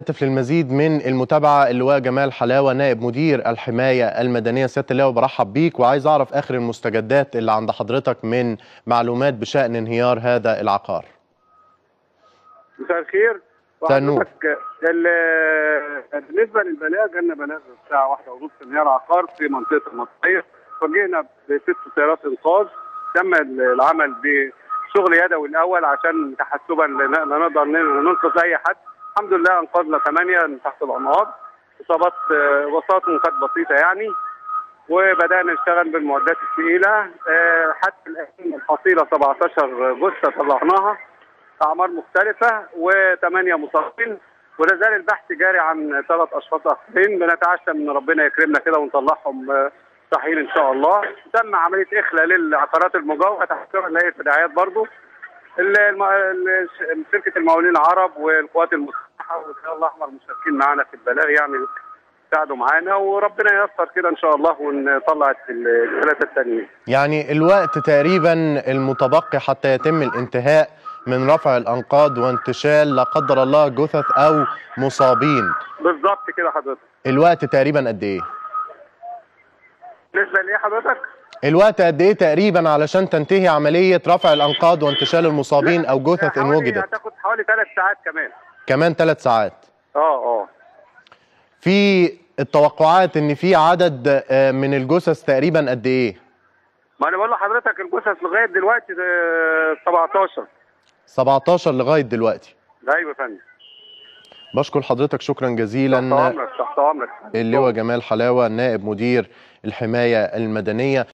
هاتف للمزيد من المتابعة اللواء جمال حلاوة نائب مدير الحماية المدنية سيادة اللواء برحب بيك وعايز أعرف آخر المستجدات اللي عند حضرتك من معلومات بشأن انهيار هذا العقار مساء الخير مساء النور. وحضرتك ال- بالنسبه للبلاغ جالنا بلاغ الساعه واحدة ونص انهيار عقار في منطقه المطريه فوجئنا بست سيارات انقاذ تم العمل بشغل يدوي الاول عشان تحسبا لن- لا نقدر ن- ننقذ اي حد الحمد لله انقذنا ثمانيه من تحت الانهار اصابات آه، وصلاتهم كانت بسيطه يعني وبدانا نشتغل بالمعدات الثقيله آه، حتى الان الحصيله 17 جثه طلعناها اعمار مختلفه وثمانيه مصابين ولا زال البحث جاري عن ثلاث اشخاص اخرين بنتعشى ان ربنا يكرمنا كده ونطلعهم آه، صحيين ان شاء الله تم عمليه اخلاء للعقارات المجاوره تحت هيئه التداعيات برضو ال- الم- ال- شركه المقاولين العرب والقوات المسلحه والهلال الاحمر مشاركين معانا في البلاغ يعني ساعدوا معانا وربنا ييسر كده ان شاء الله ونطلع ال- الثلاثه التانيين يعني الوقت تقريبا المتبقي حتى يتم الانتهاء من رفع الأنقاض وانتشال لا قدر الله جثث أو مصابين بالظبط كده حضرتك الوقت تقريبا قد إيه؟ بالنسبه لايه حضرتك؟ الوقت قد إيه تقريبا علشان تنتهي عملية رفع الأنقاض وانتشال المصابين أو جثث إن حوالي- وجدت هتاخد حوالي ثلاث ساعات كمان كمان ثلاث ساعات اه اه في التوقعات ان في عدد آه، من الجثث تقريبا قد ايه ما انا بقول لحضرتك الجثث لغايه دلوقتي آه، 17 17 لغايه دلوقتي ايوه يا فندم بشكر حضرتك شكرا تحت جزيلا امرك تحت امرك اللواء جمال حلاوه نائب مدير الحمايه المدنيه